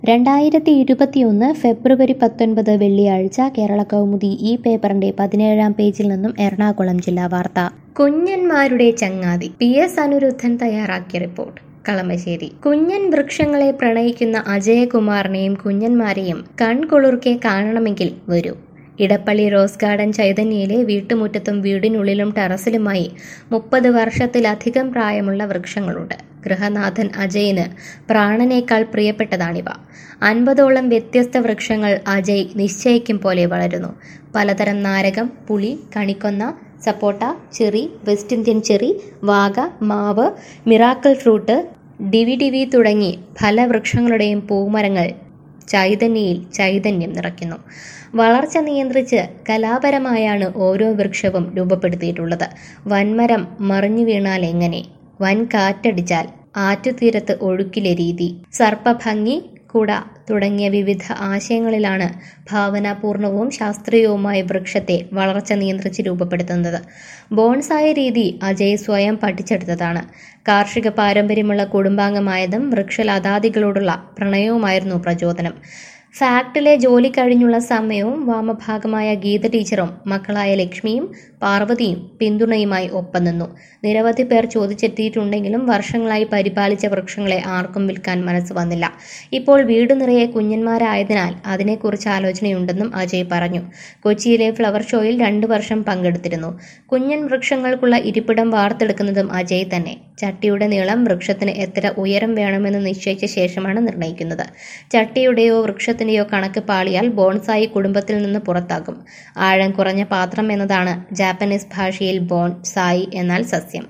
രണ്ടായിരത്തി ഇരുപത്തിയൊന്ന് ഫെബ്രുവരി പത്തൊൻപത് വെള്ളിയാഴ്ച കേരള കൗമുദി ഈ പേപ്പറിന്റെ പതിനേഴാം പേജിൽ നിന്നും എറണാകുളം ജില്ലാ വാർത്ത കുഞ്ഞന്മാരുടെ ചങ്ങാതി പി എസ് അനിരുദ്ധൻ തയ്യാറാക്കിയ റിപ്പോർട്ട് കളമശ്ശേരി കുഞ്ഞൻ വൃക്ഷങ്ങളെ പ്രണയിക്കുന്ന അജയകുമാറിനെയും കുഞ്ഞന്മാരെയും കൺകൊളുർക്കെ കാണണമെങ്കിൽ വരൂ ഇടപ്പള്ളി റോസ് ഗാർഡൻ ചൈതന്യയിലെ വീട്ടുമുറ്റത്തും വീടിനുള്ളിലും ടെറസിലുമായി മുപ്പത് വർഷത്തിലധികം പ്രായമുള്ള വൃക്ഷങ്ങളുണ്ട് ഗൃഹനാഥൻ അജയന് പ്രാണനേക്കാൾ പ്രിയപ്പെട്ടതാണിവ അൻപതോളം വ്യത്യസ്ത വൃക്ഷങ്ങൾ അജയ് നിശ്ചയിക്കും പോലെ വളരുന്നു പലതരം നാരകം പുളി കണിക്കൊന്ന സപ്പോട്ട ചെറി വെസ്റ്റ് ഇന്ത്യൻ ചെറി വാഗ മാവ് മിറാക്കിൾ ഫ്രൂട്ട് ഡിവി ഡിവി തുടങ്ങി ഫലവൃക്ഷങ്ങളുടെയും പൂമരങ്ങൾ ചൈതന്യയിൽ ചൈതന്യം നിറയ്ക്കുന്നു വളർച്ച നിയന്ത്രിച്ച് കലാപരമായാണ് ഓരോ വൃക്ഷവും രൂപപ്പെടുത്തിയിട്ടുള്ളത് വൻമരം മറിഞ്ഞു വീണാൽ എങ്ങനെ വൻ കാറ്റടിച്ചാൽ ആറ്റുതീരത്ത് ഒഴുക്കിലെ രീതി സർപ്പഭംഗി കുട തുടങ്ങിയ വിവിധ ആശയങ്ങളിലാണ് ഭാവനാപൂർണവും ശാസ്ത്രീയവുമായ വൃക്ഷത്തെ വളർച്ച നിയന്ത്രിച്ച് രൂപപ്പെടുത്തുന്നത് ബോൺസായ രീതി അജയ് സ്വയം പഠിച്ചെടുത്തതാണ് കാർഷിക പാരമ്പര്യമുള്ള കുടുംബാംഗമായതും വൃക്ഷലതാദികളോടുള്ള പ്രണയവുമായിരുന്നു പ്രചോദനം ഫാക്ടിലെ ജോലി കഴിഞ്ഞുള്ള സമയവും വാമഭാഗമായ ഗീത ടീച്ചറും മക്കളായ ലക്ഷ്മിയും പാർവതിയും പിന്തുണയുമായി ഒപ്പം നിന്നു നിരവധി പേർ ചോദിച്ചെത്തിയിട്ടുണ്ടെങ്കിലും വർഷങ്ങളായി പരിപാലിച്ച വൃക്ഷങ്ങളെ ആർക്കും വിൽക്കാൻ മനസ്സ് വന്നില്ല ഇപ്പോൾ വീട് നിറയെ കുഞ്ഞന്മാരായതിനാൽ അതിനെക്കുറിച്ച് ആലോചനയുണ്ടെന്നും അജയ് പറഞ്ഞു കൊച്ചിയിലെ ഫ്ലവർ ഷോയിൽ രണ്ടു വർഷം പങ്കെടുത്തിരുന്നു കുഞ്ഞൻ വൃക്ഷങ്ങൾക്കുള്ള ഇരിപ്പിടം വാർത്തെടുക്കുന്നതും അജയ് തന്നെ ചട്ടിയുടെ നീളം വൃക്ഷത്തിന് എത്ര ഉയരം വേണമെന്ന് നിശ്ചയിച്ച ശേഷമാണ് നിർണ്ണയിക്കുന്നത് ചട്ടിയുടെയോ വൃക്ഷത്തിന്റെയോ കണക്ക് പാളിയാൽ ബോൺസായി കുടുംബത്തിൽ നിന്ന് പുറത്താകും ആഴം കുറഞ്ഞ പാത്രം എന്നതാണ് ജാപ്പനീസ് ഭാഷയിൽ ബോൺ സായി എന്നാൽ സസ്യം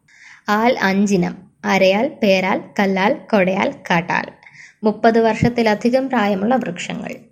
ആൽ അഞ്ചിനം അരയാൽ പേരാൽ കല്ലാൽ കൊടയാൽ കാട്ടാൽ മുപ്പത് വർഷത്തിലധികം പ്രായമുള്ള വൃക്ഷങ്ങൾ